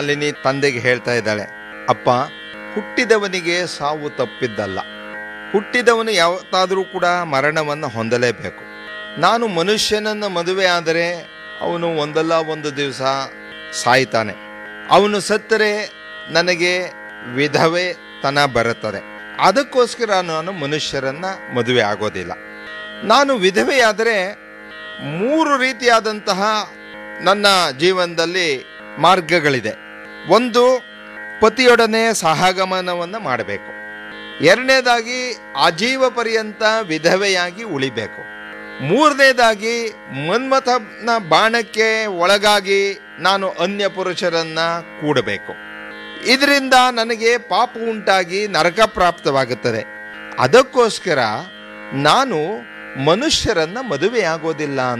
ಅಲ್ಲಿನಿ ತಂದೆಗೆ ಹೇಳ್ತಾ ಇದ್ದಾಳೆ ಅಪ್ಪ ಹುಟ್ಟಿದವನಿಗೆ ಸಾವು ತಪ್ಪಿದ್ದಲ್ಲ ಹುಟ್ಟಿದವನು ಯಾವತ್ತಾದರೂ ಕೂಡ ಮರಣವನ್ನು ಹೊಂದಲೇಬೇಕು ನಾನು ಮನುಷ್ಯನನ್ನ ಮದುವೆ ಆದರೆ ಅವನು ಒಂದಲ್ಲ ಒಂದು ದಿವಸ ಸಾಯ್ತಾನೆ ಅವನು ಸತ್ತರೆ ನನಗೆ ವಿಧವೆ ತನ ಬರುತ್ತದೆ ಅದಕ್ಕೋಸ್ಕರ ನಾನು ಮನುಷ್ಯರನ್ನ ಮದುವೆ ಆಗೋದಿಲ್ಲ ನಾನು ವಿಧವೆಯಾದರೆ ಮೂರು ರೀತಿಯಾದಂತಹ ನನ್ನ ಜೀವನದಲ್ಲಿ ಮಾರ್ಗಗಳಿದೆ ಒಂದು ಪತಿಯೊಡನೆ ಸಹಗಮನವನ್ನು ಮಾಡಬೇಕು ಎರಡನೇದಾಗಿ ಆಜೀವ ಪರ್ಯಂತ ವಿಧವೆಯಾಗಿ ಉಳಿಬೇಕು ಮೂರನೇದಾಗಿ ಮನ್ಮಥನ ಬಾಣಕ್ಕೆ ಒಳಗಾಗಿ ನಾನು ಅನ್ಯ ಪುರುಷರನ್ನ ಕೂಡಬೇಕು ಇದರಿಂದ ನನಗೆ ಪಾಪ ಉಂಟಾಗಿ ನರಕ ಪ್ರಾಪ್ತವಾಗುತ್ತದೆ ಅದಕ್ಕೋಸ್ಕರ ನಾನು ಮನುಷ್ಯರನ್ನ ಮದುವೆಯಾಗೋದಿಲ್ಲ